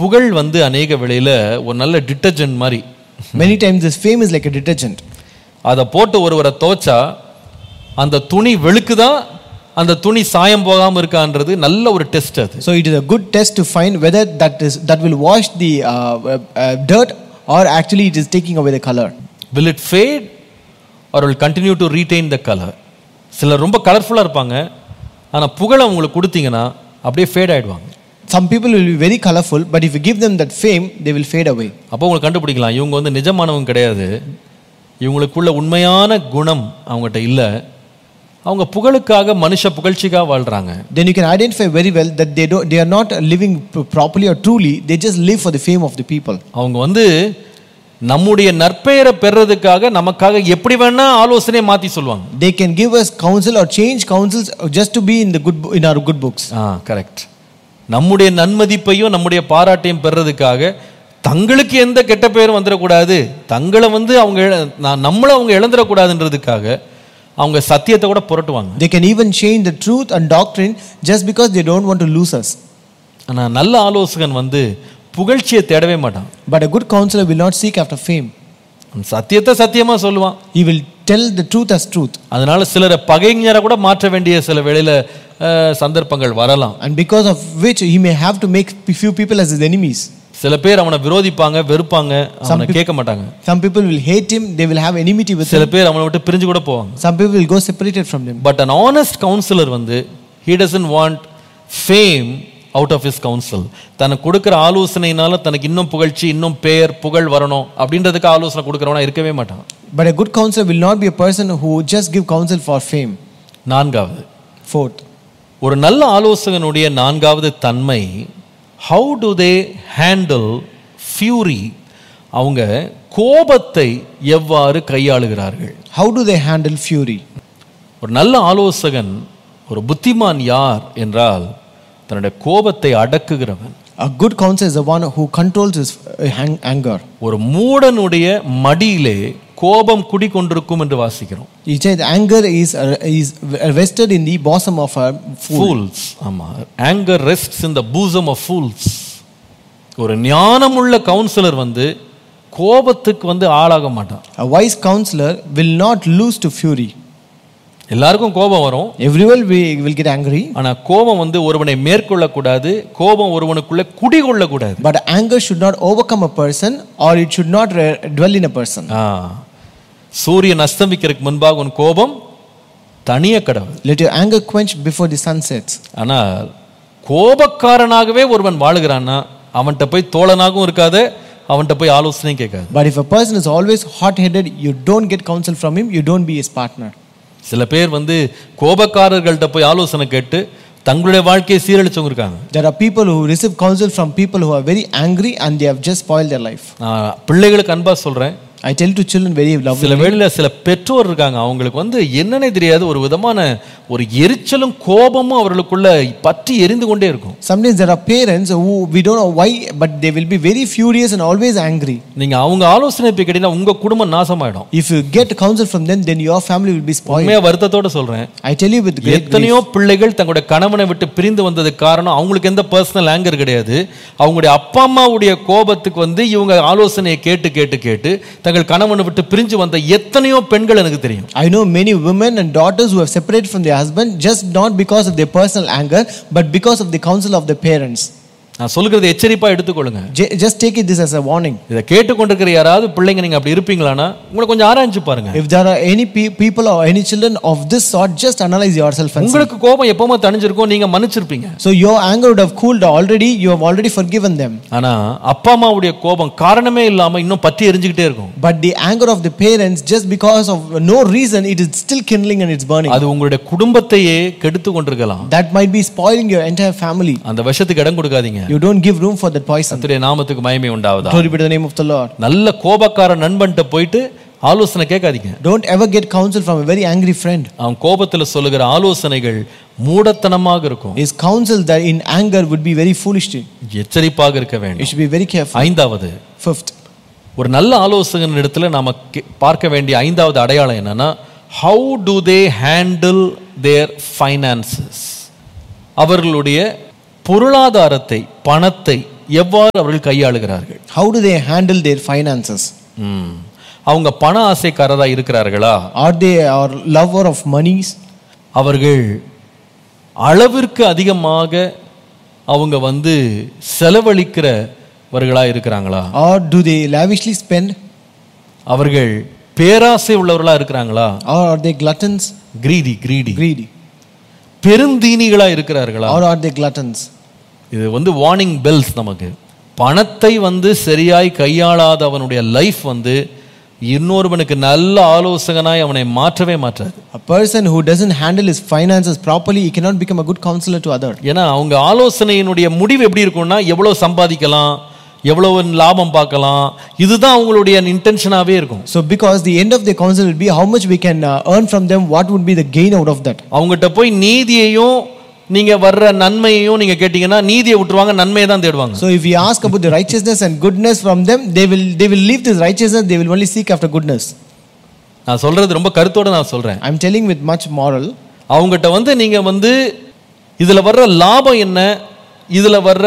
புகழ் வந்து அநேக வேளையில ஒரு நல்ல டிட்டர்ஜென்ட் மாதிரி Many times this fame is like a detergent. அதை போட்டு ஒருவரை துவைச்சா அந்த துணி வெளுக்குதா அந்த துணி சாயம் போகாம இருக்கான்றது நல்ல ஒரு டெஸ்ட் அது So it is a good test to find whether that is that will wash the uh, uh, uh, dirt or actually it is taking away the color. will it fade or will continue to retain the color சிலர் ரொம்ப கலர்ஃபுல்லாக இருப்பாங்க ஆனா புகழை அவங்களுக்கு கொடுத்தீங்கன்னா அப்படியே fat ஆயிடுவாங்க Some people will be very colorful, but if you give them that fame, they will fade away. அப்போ உங்களுக்கு கண்டுபிடிக்கலாம் இவங்க வந்து நிஜமானவங்க கிடையாது இவங்களுக்குள்ள உண்மையான குணம் அவங்ககிட்ட இல்லை அவங்க புகழுக்காக மனுஷ புகழ்ச்சிக்காக வாழ்றாங்க Then you can identify very well that they don't they are not living p- properly or truly, they just live for the fame of the people. அவங்க வந்து நம்முடைய நற்பெயரை பெறதுக்காக நமக்காக எப்படி வேணா ஆலோசனையை மாத்தி சொல்லுவாங்க They can give us counsel or change counsels just to be in the good bo- in our good books. ஆ கரெக்ட் நம்முடைய நன்மதிப்பையும் நம்முடைய பாராட்டையும் பெறதுக்காக தங்களுக்கு எந்த கெட்ட பெயரும் வந்துடக்கூடாது தங்களை வந்து அவங்க இழ- நான் நம்மளை அவங்க இழந்துடக்கூடாதுன்றதுக்காக அவங்க சத்தியத்தை கூட புரட்டுவாங்க They can even change the truth and doctrine just because they don't want to lose us. ஆனா நல்ல ஆலோசகன் வந்து புகழ்ச்சியை தேடவே மாட்டான் But a good counselor will not seek after fame. அவன் சத்தியத்தை சத்தியமா சொல்லுவான் He will tell the truth as truth. அதனால சிலரை பகைஞரை கூட மாற்ற வேண்டிய சில வேளையில அஹ், சந்தர்ப்பங்கள் வரலாம் And because of which he may have to make few people as his enemies. சில பேர் அவனை விரோதிப்பாங்க வெறுப்பாங்க அவனை கேட்க மாட்டாங்க Some people will hate him, they will have enmity with சில him. பேர் அவனை விட்டு பிரிஞ்சு கூட போவாங்க Some people will go separated from him. But an honest councillor வந்து he doesn't want fame out of his council தனக்கு கொடுக்குற ஆலோசனையினால தனக்கு இன்னும் புகழ்ச்சி இன்னும் பெயர் புகழ் வரணும் அப்படின்றதுக்கு ஆலோசனை கொடுக்குறவனா இருக்கவே மாட்டான் But a good counselor will not be a person who would just give counsel for fame. நான்காவது Fourth, ஒரு நல்ல ஆலோசகனுடைய நான்காவது தன்மை how do they handle fury அவங்க கோபத்தை எவ்வாறு கையாளுகிறார்கள் how do they handle fury? ஒரு நல்ல ஆலோசகன் ஒரு புத்திமான் யார் என்றால் தன்னுடைய கோபத்தை அடக்குகிறவன் A good counselor is the one who controls his uh, hang- anger. ஒரு மூடனுடைய மடியிலே கோபம் குடிகொண்டிருக்கும் என்று வாசிக்கிறோம் He said anger is, uh, is vested in the bosom of a fool. Fools ஆமா anger rests in the bosom of fools ஒரு ஞானமுள்ள councillor வந்து கோபத்துக்கு வந்து ஆளாக மாட்டான் A wise counselor will not lose to fury. எல்லாருக்கும் கோபம் வரும் Everyone will, will get angry, ஆனா கோபம் வந்து ஒருவனை மேற்கொள்ளக்கூடாது கோபம் ஒருவனுக்குள்ள குடிகொள்ளக்கூடாது but anger should not overcome a person or it should not re- dwell in a person. ஆ சூரியன் அஸ்தமிக்கிறதுக்கு முன்பாக உன் கோபம் தனிய கடவுள் Let your anger quench before the sun sets. ஆனால் கோபக்காரனாகவே ஒருவன் வாழுகிறான்னா அவன்கிட்ட போய் தோழனாகவும் இருக்காத அவன்கிட்ட போய் ஆலோசனையும் கேட்காது But if a person is always hot headed, you don't get counsel from him, you don't be his partner. சில பேர் வந்து கோபக்காரர்கள்ட்ட போய் ஆலோசனை கேட்டு தங்களுடைய வாழ்க்கையை சீரழிச்சவங்க இருக்காங்க There are people who receive counsel from people who are very angry and they have just spoiled their life. நான் பிள்ளைகளுக்கு அன்பா சொல்றேன் I tell to children very lovely. சில வேளையில சில பெற்றோர் இருக்காங்க அவங்களுக்கு வந்து என்னன்னே தெரியாது ஒரு விதமான ஒரு எரிச்சலும் கோபமும் அவர்களுக்குள்ள பற்றி எரிந்து கொண்டே இருக்கும் Sometimes there are parents who we don't know why, but they will be very furious and always angry. நீங்க அவங்க ஆலோசனை போய் கேட்டீங்கன்னா உங்க குடும்பம் நாசமாயிடும் If you get counsel from them, then your family will be spoiled. உண்மையா வருத்தத்தோட சொல்றேன் I tell you with great எத்தனையோ பிள்ளைகள் தங்களுடைய கணவனை விட்டு பிரிந்து வந்ததுக்கு காரணம் அவங்களுக்கு எந்த பர்சனல் ஆங்கர் கிடையாது அவங்களுடைய அப்பா அம்மாவுடைய கோபத்துக்கு வந்து இவங்க ஆலோசனையை கேட்டு கேட்டு கேட்டு தங்கள் கணவனை விட்டு பிரிஞ்சு வந்த எத்தனையோ பெண்கள் எனக்கு தெரியும் I know many women and daughters who have separated from their husband just not because of their personal anger, but because of the counsel of their parents. நான் சொல்லுகிறது எச்சரிப்பா எடுத்துக்கொள்ளுங்க J- Just take it this as a warning. இதை கேட்டுக்கொண்டிருக்கிற யாராவது பிள்ளைங்க நீங்க அப்படி இருப்பீங்களான்னா உங்களை கொஞ்சம் ஆராய்ஞ்சு பாருங்க If there are any pe- people or any children of this sort, just analyze yourself and see. உங்களுக்கு கோபம் எப்பவுமே தணிஞ்சிருக்கும் நீங்க மன்னிச்சிருப்பீங்க So your anger would have cooled already, you have already forgiven them. ஆனா அப்பா அம்மாவுடைய கோபம் காரணமே இல்லாம இன்னும் பற்றி எரிஞ்சுக்கிட்டே இருக்கும் But the anger of the parents, just because of no reason, it is still kindling and it's burning. அது உங்களுடைய குடும்பத்தையே கெடுத்து கொண்டிருக்கலாம் That might be spoiling your entire family. அந்த விஷத்துக்கு இடம் கொடுக்காதீங்க You don't give room for that poison. கர்த்தருடைய நாமத்துக்கு மகிமை உண்டாவதா Glory be to the name of the Lord. நல்ல கோபக்கார நண்பன்ட்ட போயிட்டு ஆலோசனை கேட்காதீங்க Don't ever get counsel from a very angry friend. அவன் கோபத்துல சொல்லுகிற ஆலோசனைகள் மூடத்தனமாக இருக்கும் His counsel that in anger would be very foolish to you. எச்சரிப்பாக இருக்க You வேண்டும் should be very careful. ஐந்தாவது Fifth, ஒரு நல்ல ஆலோசகன் இடத்துல நாம கே- பார்க்க வேண்டிய ஐந்தாவது அடையாளம் என்னன்னா how do they handle their finances அவர்களுடைய பொருளாதாரத்தை பணத்தை எவ்வாறு அவர்கள் கையாளுகிறார்கள் How do they handle their finances? ம். அவங்க பண ஆசைக்காரரா இருக்கிறார்களா Are they a lover of monies? அவர்கள் அளவிற்கு அதிகமாக அவங்க வந்து செலவழிக்கிறவர்களா இருக்கிறாங்களா Or do they lavishly spend? அவர்கள் பேராசை உள்ளவர்களா இருக்கிறாங்களா Or are they gluttons? Greedy greedy Greedy? பெருந்தீனிகளா இருக்கிறார்களா Or are they gluttons? இது வந்து வார்னிங் பெல்ஸ் நமக்கு பணத்தை வந்து சரியாய் கையாளாத அவனுடைய லைஃப் வந்து இன்னொருவனுக்கு நல்ல ஆலோசகனாய் அவனை மாற்றவே மாற்றாது A person who doesn't handle his finances properly, he cannot become a good counselor to others. ஏன்னா அவங்க ஆலோசனையினுடைய முடிவு எப்படி இருக்கும்னா எவ்வளவு சம்பாதிக்கலாம் எவ்வளவு லாபம் பார்க்கலாம் இதுதான் அவங்களுடைய இன்டென்ஷனாவே இருக்கும் So, because the end of the counsel will be how much we can uh, earn from them, what would be the gain out of that. அவங்ககிட்ட போய் நீதியையும் நீங்க வர்ற நன்மையையும் நீங்க கேட்டீங்கன்னா நீதியை விட்டுருவாங்க நன்மையை தான் தேடுவாங்க So, if we ask about the righteousness and goodness from them, they will they will leave this righteousness. They will only seek after goodness. நான் சொல்றது ரொம்ப கருத்தோட நான் சொல்றேன் I'm telling with much moral. அவங்ககிட்ட வந்து நீங்க வந்து இதுல வர்ற லாபம் என்ன இதுல வர்ற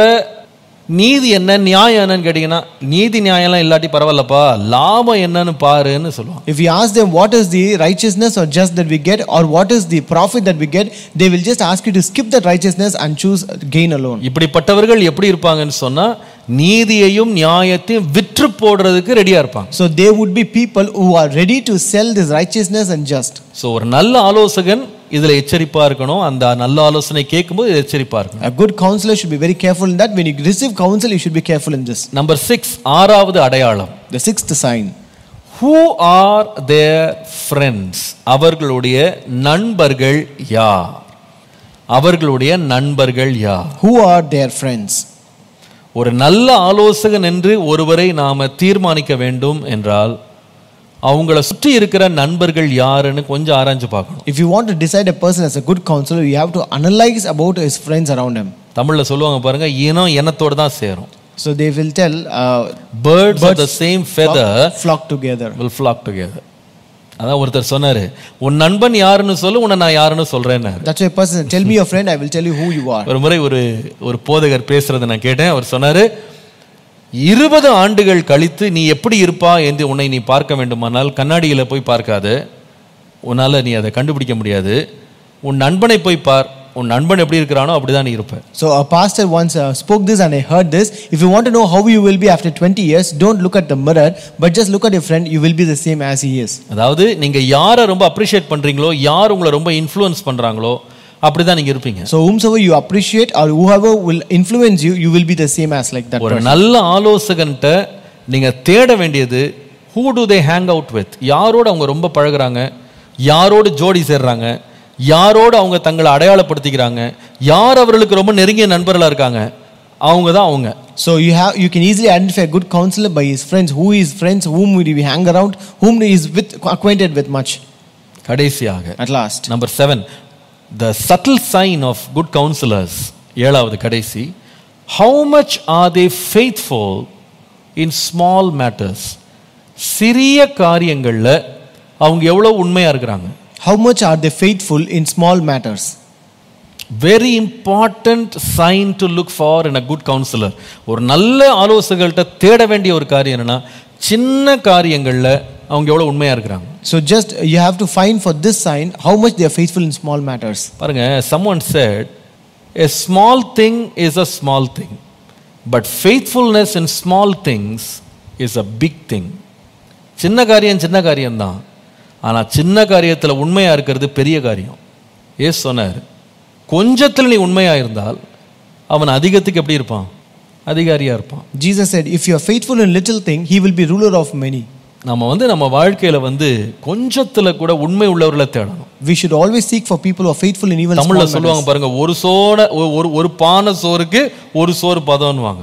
நீதி என்ன நியாயம் என்னன்னு கேட்டீங்கன்னா நீதி நியாயம்லாம் இல்லாட்டி பரவாயில்லப்பா லாபம் என்னன்னு பாருன்னு சொல்லுவாங்க If we ask them what is the righteousness or just that we get, or what is the profit that we get, they will just ask you to skip that righteousness and choose gain alone. இப்படிப்பட்டவர்கள் எப்படி இருப்பாங்கன்னு சொன்னா நீதியையும் நியாயத்தையும் விற்று போடுறதுக்கு ரெடியா இருப்பாங்க So they would be people who are ready to sell this righteousness and just. So ஒரு நல்ல ஆலோசகன் இதுல எச்சரிப்பா இருக்கணும் அந்த நல்ல ஆலோசனை கேட்கும்போது எச்சரிப்பா இருக்கணும் A good counselor should be very careful in that. When you receive counsel, you should be careful in this. Number six ஆறாவது அடையாளம் The sixth sign. Who are their friends அவர்களுடைய நண்பர்கள் யார் அவர்களுடைய நண்பர்கள் யார் Who are their friends? ஒரு நல்ல ஆலோசகன் என்று ஒருவரை நாம தீர்மானிக்க வேண்டும் என்றால் அவங்கள சுற்றி இருக்கிற நண்பர்கள் யாருன்னு கொஞ்சம் ஆராய்ஞ்சு பார்க்கணும் If you want to decide a person as a good counselor, you have to analyze about his friends around him. தமிழ்ல சொல்லுவாங்க பாருங்க இனம் இனத்தோடு தான் சேரும் So they will tell, uh, birds of the same feather flock, flock together. will flock together அதான் ஒருத்தர் சொன்னாரு உன் நண்பன் யாருன்னு சொல்லு உன்னை நான் யாருன்னு சொல்றேன்னாரு That's why a person said, Tell me your friend, I will tell you who you are. ஒரு முறை ஒரு ஒரு போதகர் பேசுறதை நான் கேட்டேன் அவர் சொன்னாரு இருபது ஆண்டுகள் கழித்து நீ எப்படி இருப்பா என்று உன்னை நீ பார்க்க வேண்டுமானால் கண்ணாடியில போய் பார்க்காத உன்னால நீ அதை கண்டுபிடிக்க முடியாது உன் நண்பனை போய் பார் உன் நண்பன் எப்படி இருக்கிறானோ அப்படிதான் நீ இருப்ப So a pastor once uh, spoke this and I heard this. If you want to know how you will be after 20 years, don't look at the mirror, but just look at your friend. You will be the same as he is. அதாவது நீங்க யாரை ரொம்ப appreciate பண்றீங்களோ யார் உங்களை ரொம்ப influence பண்றாங்களோ அப்படிதான் நீங்க இருப்பீங்க So whomsoever you appreciate or whoever will influence you, you will be the same as like that ஒரு person. நல்ல ஆலோசகன்ட்ட நீங்க தேட வேண்டியது who do they hang out with யாரோடு அவங்க ரொம்ப பழகுறாங்க யாரோடு ஜோடி சேர்றாங்க யாரோடு அவங்க தங்களை அடையாளப்படுத்திக்கிறாங்க யார் அவர்களுக்கு ரொம்ப நெருங்கிய நண்பர்களா இருக்காங்க அவங்க தான் அவங்க So you have you can easily identify a good counselor by his friends. Who is friends? Whom will he hang around? Whom he is with acquainted with much. கடைசியாக At last. Number seven the subtle sign of good councillors ஏழாவது கடைசி how much are they faithful in small matters சிறிய காரியங்கள்ல அவங்க எவ்வளவு உண்மையா இருக்கிறாங்க How much are they faithful in small matters? Very important sign to look for in a good councillor ஒரு நல்ல ஆலோசகர்கள்ட்ட தேட வேண்டிய ஒரு காரியம் என்னன்னா சின்ன காரியங்கள்ல அவங்க எவ்வளவு உண்மையா இருக்கிறாங்க So just uh, you have to find for this sign how much they are faithful in small matters. பாருங்க someone said a small thing is a small thing but faithfulness in small things is a big thing சின்ன காரியம் சின்ன காரியம் தான் ஆனா சின்ன காரியத்துல உண்மையா இருக்கிறது பெரிய காரியம் ஏசு சொன்னார் கொஞ்சத்துல நீ உண்மையா இருந்தால் அவன் அதிகத்துக்கு எப்படி இருப்பான் அதிகாரியா இருப்பான் Jesus said, If you are faithful in little thing, he will be ruler of many. நம்ம வந்து நம்ம வாழ்க்கையில வந்து கொஞ்சத்துல கூட உண்மை உள்ளவர்களை தேடணும் We should always seek for people who are faithful in even small தமிழ்ல matters. சொல்லுவாங்க பாருங்க ஒரு சோட ஒ- ஒரு ஒரு பானை சோறுக்கு ஒரு சோறு பதம்னுவாங்க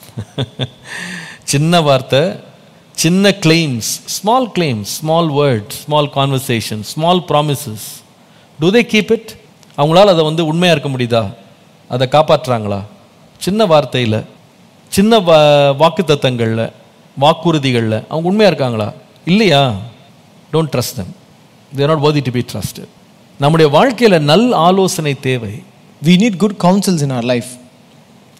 சின்ன வார்த்தை சின்ன claims small claims small word small conversation small promises do they keep it அவங்களால அதை வந்து உண்மையா இருக்க முடியுதா அதை காப்பாற்றுறாங்களா சின்ன வார்த்தையில் சின்ன வா வாக்கு தத்தங்களில் வாக்குறுதிகளில் அவங்க உண்மையா இருக்காங்களா இல்லையா don't trust them they're not worthy to be trusted நம்முடைய வாழ்க்கையில நல் ஆலோசனை தேவை We need good counsels in our life.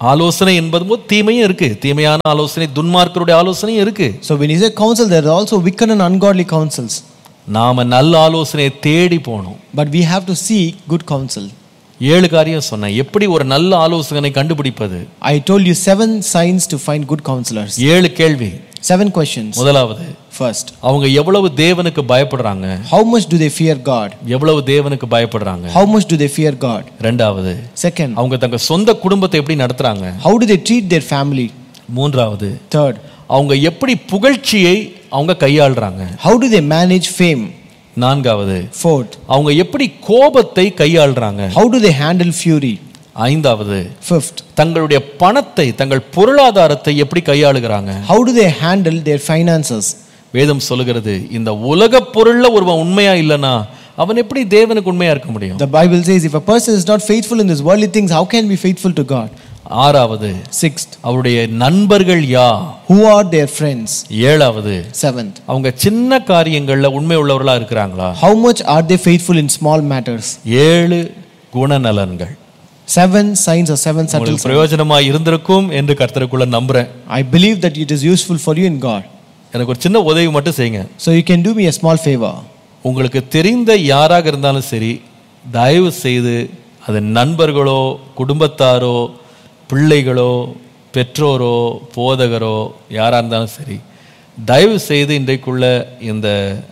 ஆலோசனை என்பது போது தீமையும் இருக்கு தீமையான ஆலோசனை துன்மார்க்கருடைய ஆலோசனையும் இருக்கு So when you say counsel, there are also wicked and ungodly counsels. நாம நல்ல ஆலோசனையை தேடி போகணும் But we have to seek good counsel. ஏழு காரியம் சொன்னேன் எப்படி ஒரு நல்ல ஆலோசகனை கண்டுபிடிப்பது I told you seven signs to find good counselors. ஏழு கேள்வி Seven questions. முதலாவது First, அவங்க எவ்வளவு தேவனுக்கு பயப்படுறாங்க how much do they fear God? எவ்வளவு தேவனுக்கு பயப்படுறாங்க How much do they fear God? ரெண்டாவது Second, அவங்க தங்க சொந்த குடும்பத்தை எப்படி நடத்துறாங்க how do they treat their family? மூன்றாவது Third, அவங்க எப்படி புகழ்ச்சியை அவங்க கையாளுறாங்க how do they manage fame? நான்காவது Fourth, அவங்க எப்படி கோபத்தை கையாளுறாங்க how do they handle fury? ஐந்தாவது Fifth, தங்களுடைய பணத்தை தங்கள் பொருளாதாரத்தை எப்படி கையாளுகிறாங்க how do they handle their finances? வேதம் சொல்லுகிறது இந்த உலக பொருள்ல ஒருவன் உண்மையா இல்லைன்னா அவன் எப்படி தேவனுக்கு உண்மையா இருக்க முடியும் The Bible says if a person is not faithful in these worldly things, how can be faithful to God? ஆறாவது Sixth, அவருடைய நண்பர்கள் யா who are their friends? ஏழாவது Seventh, அவங்க சின்ன காரியங்கள்ல உண்மை உள்ளவர்களா இருக்கிறாங்களா how much are they faithful in small matters? ஏழு குணநலன்கள் Seven signs or seven subtle உங்களுக்கு signs. பிரயோஜனமா இருந்திருக்கும் என்று கர்த்தருக்குள்ள நம்புறேன் I believe that it is useful for you in God. எனக்கு ஒரு சின்ன உதவி மட்டும் செய்யுங்க So you can do me a small favor. உங்களுக்கு தெரிந்த யாராக இருந்தாலும் சரி தயவு செய்து அது நண்பர்களோ குடும்பத்தாரோ பிள்ளைகளோ பெற்றோரோ போதகரோ யாராக இருந்தாலும் சரி தயவு செய்து இன்றைக்குள்ள இந்த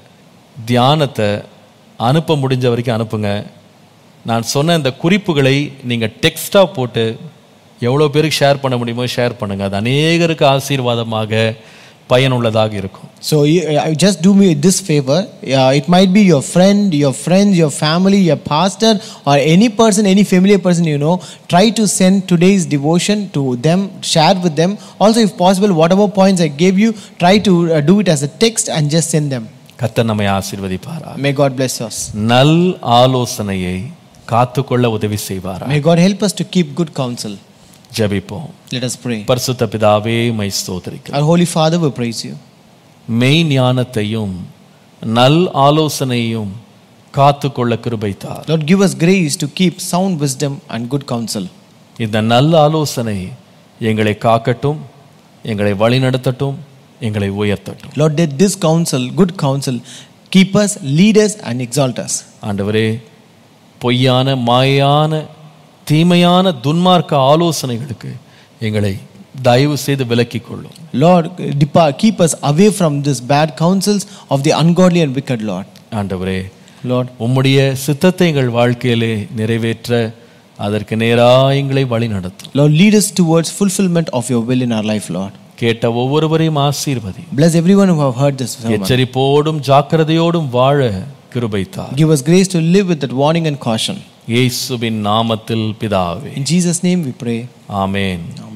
தியானத்தை அனுப்ப முடிஞ்ச வரைக்கும் அனுப்புங்க நான் சொன்ன இந்த குறிப்புகளை நீங்கள் டெக்ஸ்டாக போட்டு எவ்வளோ பேருக்கு ஷேர் பண்ண முடியுமோ ஷேர் பண்ணுங்கள் அது அநேகருக்கு ஆசீர்வாதமாக பயனுள்ளதாக இருக்கும் So you, uh, just do me this favor. Uh, it might be your friend, your friends, your family, your pastor, or any person, any familiar person you know. Try to send today's devotion to them, share with them. Also, if possible, whatever points I gave you, try to uh, do it as a text and just send them. கர்த்தர் நம்மை ஆசீர்வதிப்பாரா May God bless us. நல் ஆலோசனையை காத்துக்கொள்ள உதவி செய்வாரா May God help us to keep good counsel. ஜெபிப்போம் Let us pray. பரிசுத்த பிதாவே மை ஸ்தோத்திரிக்க Our Holy Father, we praise you. மெய் ஞானத்தையும் நல் ஆலோசனையும் காத்துக்கொள்ள கிருபைத்தார் Lord, give us grace to keep sound wisdom and good counsel. இந்த நல்ல ஆலோசனை எங்களை காக்கட்டும் எங்களை வழிநடத்தட்டும் எங்களை உயர்த்தட்டும் Lord, let this counsel, good counsel, keep us, lead us, and exalt us. ஆண்டவரே பொய்யான மாயான தீமையான துன்மார்க்க ஆலோசனைகளுக்கு எங்களை தயவு செய்து விலக்கிக் கொள்ளும் Lord, depart, keep us away from this bad counsels of the ungodly and wicked, Lord. ஆண்டவரே Lord, உம்முடைய சித்தத்தை எங்கள் வாழ்க்கையிலே நிறைவேற்ற அதற்கு நேராக எங்களை வழி நடத்தும் Lord, lead us towards fulfillment of your will in our life, Lord. கேட்ட ஒவ்வொருவரையும் ஆசீர்வதி Bless everyone who have heard this sermon. எச்சரிப்போடும் ஜாக்கிரதையோடும் வாழ கிருபைத்தார் Give us grace to live with that warning and caution. இயேசுவின் நாமத்தில் பிதாவே In Jesus' name we pray. Amen